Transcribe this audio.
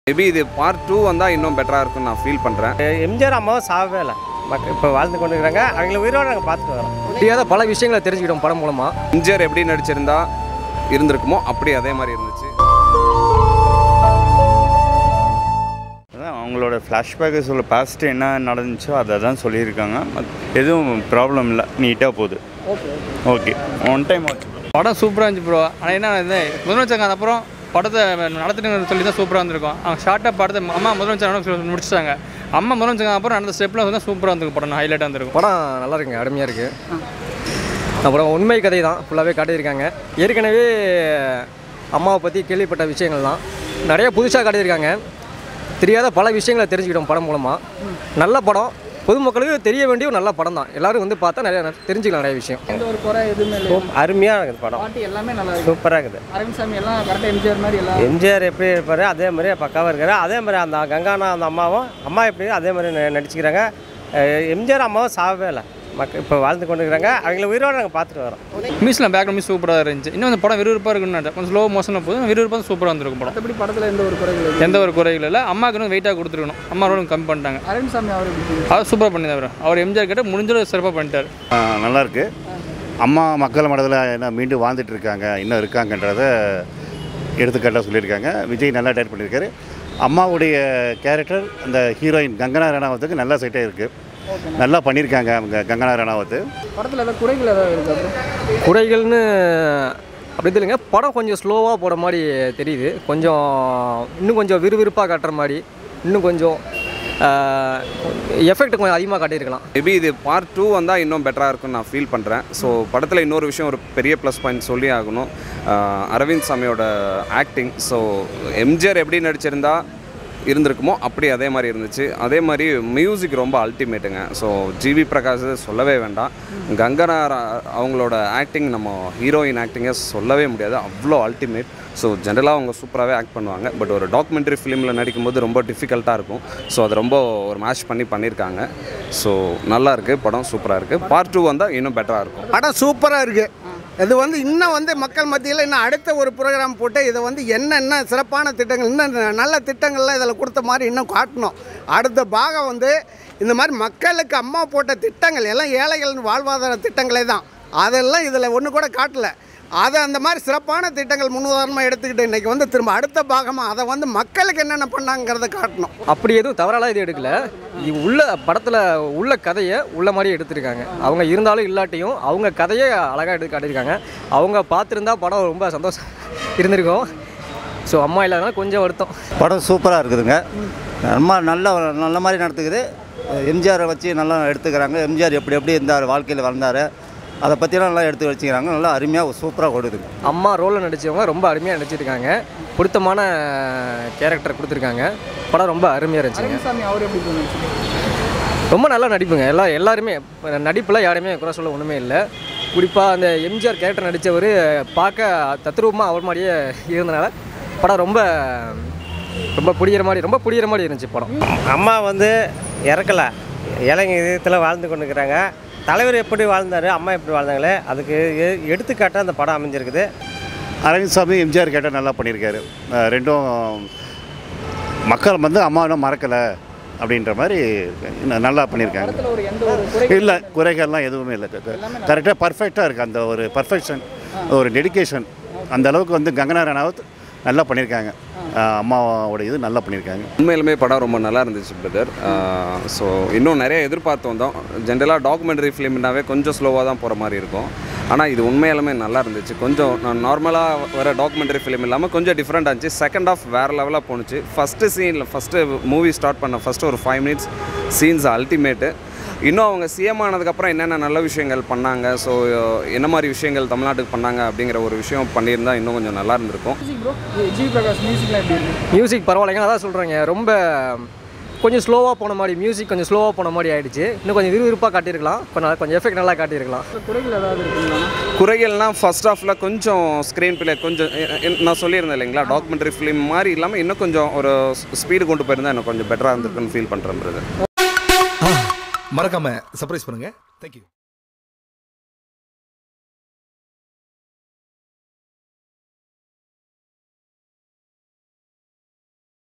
Maybe இது part two வந்தால் இன்னும் பெட்டராக இருக்கும்னு நான் ஃபீல் பண்ணுறேன் எம்ஜிஆர் அம்மாவும் சாகவே இல்லை மக்கள் இப்போ வாழ்ந்து கொண்டு இருக்கிறாங்க அவங்கள உயிரோடு நாங்கள் பார்த்துட்டு வரோம் தெரியாத பல விஷயங்களை தெரிஞ்சுக்கிட்டோம் படம் மூலமாக எம்ஜிஆர் எப்படி நடிச்சிருந்தா இருந்திருக்குமோ அப்படி அதே மாதிரி இருந்துச்சு அதான் அவங்களோட ஃப்ளாஷ்பேக்கு சொல்ல பாஸ்ட் என்ன நடந்துச்சோ அதை தான் சொல்லியிருக்காங்க மத்- எதுவும் ப்ராப்ளம் இல்லை நீட்டாக போகுது ஓகே ஒன் டைம் ஆச்சு படம் சூப்பராக இருந்துச்சு ப்ரோ ஆனால் என்ன இது முதலமைச்சர் அப்புறம் படத்தை நடத்திட்டு சொல்லி தான் சூப்பராக இருந்திருக்கும் அவங்க ஷார்ட்டாக படத்தை அம்மா முதலமைச்சர் முடிச்சிட்டாங்க அம்மா முதலமைச்சர் அப்புறம் நடந்த ஸ்டெப்லாம் வந்து சூப்பராக இருந்திருக்கும் படம் ஹைலைட்டாக இருந்திருக்கும் படம் நல்லா இருக்குங்க அருமையாக இருக்குது அப்புறம் உண்மை கதை தான் ஃபுல்லாகவே காட்டியிருக்காங்க ஏற்கனவே அம்மாவை பற்றி கேள்விப்பட்ட விஷயங்கள்லாம் நிறைய புதுசாக காட்டியிருக்காங்க தெரியாத பல விஷயங்களை தெரிஞ்சுக்கிட்டோம் படம் மூலமாக நல்ல படம் பொதுமக்களுக்கு தெரிய வேண்டிய ஒரு நல்ல படம் தான் எல்லாரும் வந்து பார்த்தா நிறைய ந- தெரிஞ்சுக்கலாம் நிறைய விஷயம் எந்த ஒரு குறை எதுவுமே இல்லை சூப் அருமையாக இருக்குது படம் பாட்டு எல்லாமே நல்லா இருக்கு சூப்பராக இருக்குது அரவிந்த் சாமி எல்லாம் கரெக்டாக எம்ஜிஆர் மாதிரி எல்லாம் எம்ஜிஆர் எப்படி இருப்பார் அதே மாதிரி பக்காவாக இருக்காரு அதே மாதிரி அந்த கங்கானா அந்த அம்மாவும் அம்மா எப்படி அதே மாதிரி ந- நடிச்சுக்கிறாங்க அஹ் எம்ஜிஆர் அம்மாவும் சாகவே இல்லை மக்கள் இப்போ வாழ்ந்து கொண்டு இருக்கிறாங்க அவங்கள உயிரோடு நாங்கள் பார்த்துட்டு வரோம் மியூசிக்கில் பேக்ரவுண்ட் மியூஸ் சூப்பராக இருந்துச்சு இன்னும் அந்த படம் விறுவிறுப்பாக இருக்குன்னு கொஞ்சம் ஸ்லோ மோஷனில் போதும் விறுவிறுப்பாக சூப்பராக இருந்திருக்கும் படம் மற்றபடி படத்தில் எந்த ஒரு குறைகள் இல்லை எந்த ஒரு குறைகள் இல்லை அம்மாவுக்கு இன்னும் வெயிட்டாக கொடுத்துருக்கணும் அம்மா ரோடு கம்மி பண்ணிட்டாங்க அரவிந்த் சாமி அவர் எப்படி இருக்கு? அவர் சூப்பராக பண்ணியிருந்தார் அவர் எம்ஜிஆர் கிட்ட முடிஞ்ச சிறப்பாக பண்ணிட்டார் நல்லா இருக்கு அம்மா மக்கள் மனதில் என்ன மீண்டும் வாழ்ந்துட்டு இருக்காங்க இன்னும் இருக்காங்கன்றத எடுத்துக்காட்டாக சொல்லியிருக்காங்க விஜய் நல்லா டைட் பண்ணியிருக்காரு அம்மாவுடைய கேரக்டர் அந்த ஹீரோயின் கங்கனா ரணாவத்துக்கு நல்லா செட்டாக இருக்குது நல்லா பண்ணியிருக்காங்க அவங்க கங்கனா ரணாவத்து படத்தில் ஏதாவது குறைகள் ஏதாவது இருக்கு அப்புறம் குறைகள்னு அப்படி இல்லைங்க படம் கொஞ்சம் ஸ்லோவாக போகிற மாதிரி தெரியுது கொஞ்சம் இன்னும் கொஞ்சம் விறுவிறுப்பாக காட்டுற மாதிரி இன்னும் கொஞ்சம் எஃபெக்ட் கொஞ்சம் அதிகமாக காட்டியிருக்கலாம் மேபி இது பார்ட் டூ வந்தால் இன்னும் பெட்டராக இருக்கும்னு நான் ஃபீல் பண்ணுறேன் ஸோ படத்தில் இன்னொரு விஷயம் ஒரு பெரிய ப்ளஸ் பாயிண்ட் சொல்லி ஆகணும் ஆஹ் அரவிந்த் சாமியோட ஆக்டிங் ஸோ எம்ஜிஆர் எப்படி நடிச்சிருந்தா இருந்திருக்குமோ அப்படி அதே மாதிரி இருந்துச்சு அதே மாதிரி மியூசிக் ரொம்ப அல்டிமேட்டுங்க ஸோ ஜிவி பிரகாஷ் சொல்லவே வேண்டாம் கங்கனா ரா- அவங்களோட ஆக்டிங் நம்ம ஹீரோயின் ஆக்டிங்கை சொல்லவே முடியாது அவ்வளோ அல்டிமேட் ஸோ ஜென்ரலாக அவங்க சூப்பராகவே ஆக்ட் பண்ணுவாங்க பட் ஒரு டாக்குமெண்ட்ரி ஃபிலிமில் நடிக்கும்போது ரொம்ப டிஃபிகல்ட்டாக இருக்கும் ஸோ அதை ரொம்ப ஒரு மேட்ச் பண்ணி பண்ணியிருக்காங்க ஸோ நல்லா இருக்குது படம் சூப்பராக இருக்குது பார்ட் டூ வந்தால் இன்னும் பெட்டராக இருக்கும் படம் சூப்பராக இருக்குது இது வந்து இன்னும் வந்து மக்கள் மத்தியில் இன்னும் அடுத்த ஒரு ப்ரோக்ராம் போட்டு இதை வந்து என்னென்ன சிறப்பான திட்டங்கள் இன்னும் நல்ல திட்டங்கள்லாம் இதில் கொடுத்த மாதிரி இன்னும் காட்டணும் அடுத்த பாகம் வந்து இந்த மாதிரி மக்களுக்கு அம்மா போட்ட திட்டங்கள் எல்லாம் ஏழைகளின் வாழ்வாதார திட்டங்களே தான் அதெல்லாம் இதில் ஒன்று கூட காட்டல அதை அந்த மாதிரி சிறப்பான திட்டங்கள் முன்னுதாரணமாக எடுத்துக்கிட்டு இன்றைக்கி வந்து திரும்ப அடுத்த பாகமாக அதை வந்து மக்களுக்கு என்னென்ன பண்ணாங்கிறத காட்டணும் அப்படி எதுவும் தவறாலாம் இது எடுக்கல இது உள்ள படத்தில் உள்ள கதையை உள்ள மாதிரி எடுத்திருக்காங்க அவங்க இருந்தாலும் இல்லாட்டியும் அவங்க கதையை அழகாக எடுத்து காட்டியிருக்காங்க அவங்க பார்த்துருந்தா படம் ரொம்ப சந்தோஷம் இருந்திருக்கும் ஸோ அம்மா இல்லாதனால கொஞ்சம் வருத்தம் படம் சூப்பராக இருக்குதுங்க அம்மா நல்ல நல்ல மாதிரி நடத்துக்குது எம்ஜிஆரை வச்சு நல்லா எடுத்துக்கிறாங்க எம்ஜிஆர் எப்படி எப்படி இருந்தார் வாழ்க்கையில் வளர்ந்தார் அதை பற்றிலாம் நல்லா எடுத்து வச்சுக்கிறாங்க நல்லா அருமையாக சூப்பராக ஓடுதுங்க அம்மா ரோலில் நடித்தவங்க ரொம்ப அருமையாக நடிச்சிருக்காங்க பொருத்தமான கேரக்டர் கொடுத்துருக்காங்க படம் ரொம்ப அருமையாக இருந்துச்சுங்க அரவிந்த் சாமி அவர் எப்படி தோணுச்சு ரொம்ப நல்லா நடிப்புங்க எல்லா எல்லாருமே நடிப்பில் யாருமே குறை சொல்ல ஒன்றுமே இல்லை குறிப்பாக அந்த எம்ஜிஆர் கேரக்டர் நடித்தவர் பார்க்க தத்ரூபமாக அவர் மாதிரியே இருந்தனால படம் ரொம்ப ரொம்ப பிடிக்கிற மாதிரி ரொம்ப பிடிக்கிற மாதிரி இருந்துச்சு படம் அம்மா வந்து இறக்கலை இளைஞ இதயத்தில் வாழ்ந்து கொண்டு இருக்கிறாங்க தலைவர் எப்படி வாழ்ந்தார் அம்மா எப்படி வாழ்ந்தாங்களே அதுக்கு எ- எடுத்துக்காட்டாக அந்த படம் அமைஞ்சிருக்குது அரவிந்த் சாமி எம்ஜிஆர் கேட்டால் நல்லா பண்ணியிருக்காரு அஹ் ரெண்டும் மக்கள் வந்து அம்மா இன்னும் மறக்கலை அப்படின்ற மாதிரி ந- நல்லா பண்ணியிருக்காங்க படத்தில் ஒரு எந்த ஒரு குறை இல்லை குறைகள்லாம் எதுவுமே இல்லை கரெக்டாக பர்ஃபெக்டாக இருக்குது அந்த ஒரு பர்ஃபெக்ஷன் ஒரு டெடிகேஷன் அந்த அளவுக்கு வந்து கங்கனா ரணாவத் நல்லா பண்ணியிருக்காங்க அஹ் அம்மாவோட இது நல்லா பண்ணியிருக்காங்க உண்மையிலுமே படம் ரொம்ப நல்லா இருந்துச்சு பிரதர் ஸோ இன்னும் நிறைய எதிர்பார்த்து வந்தோம் ஜென்ரலாக டாக்குமெண்ட்ரி ஃபிலிம்னாவே கொஞ்சம் ஸ்லோவாக தான் போகிற மாதிரி இருக்கும் ஆனால் இது உண்மையாலுமே நல்லா இருந்துச்சு கொஞ்சம் நான் நார்மலாக வர டாக்குமெண்ட்ரி ஃபிலிம் இல்லாமல் கொஞ்சம் டிஃப்ரெண்டாக இருந்துச்சு செகண்ட் ஆஃப் வேறு லெவலாக போணுச்சு ஃபஸ்ட்டு சீனில் ஃபஸ்ட்டு மூவி ஸ்டார்ட் பண்ண ஃபஸ்ட்டு ஒரு ஃபைவ் மினிட்ஸ் சீன்ஸ் அல்டிமேட்டு இன்னும் அவங்க சிஎம் ஆனதுக்கப்புறம் என்னென்ன நல்ல விஷயங்கள் பண்ணாங்க ஸோ என்ன மாதிரி விஷயங்கள் தமிழ்நாட்டுக்கு பண்ணாங்க அப்படிங்கிற ஒரு விஷயம் பண்ணியிருந்தா இன்னும் கொஞ்சம் நல்லா இருந்திருக்கும் மியூசிக் ப்ரோ ஜி பிரகாஷ் மியூசிக்லாம் எப்படி இருக்கு மியூசிக் பரவாயில்லைங்க அதான் சொல்கிறேங்க ரொம்ப கொஞ்சம் ஸ்லோவாக போன மாதிரி மியூசிக் கொஞ்சம் ஸ்லோவாக போன மாதிரி ஆயிடுச்சு இன்னும் கொஞ்சம் விறுவிறுப்பாக காட்டியிருக்கலாம் கொஞ்சம் கொஞ்சம் எஃபெக்ட் நல்லா காட்டியிருக்கலாம் படத்துல குறைகள் ஏதாவது இருக்குங்களா குறைகள்னால் ஃபர்ஸ்ட் ஹாஃபில் கொஞ்சம் ஸ்க்ரீன் பிளே கொஞ்சம் எ- எ- நான் சொல்லியிருந்தேன் இல்லைங்களா டாக்குமெண்ட்ரி ஃபிலிம் மாதிரி இல்லாமல் இன்னும் கொஞ்சம் ஒரு ஸ்பீடு கொண்டு போயிருந்தா எனக்கு கொஞ்சம் பெட்டராக இருந்திருக்குன்னு ஃபீல் பண்ணுறேன் பிரதர் மறக்காம சர்ப்ரைஸ் பண்ணுங்க தேங்க்யூ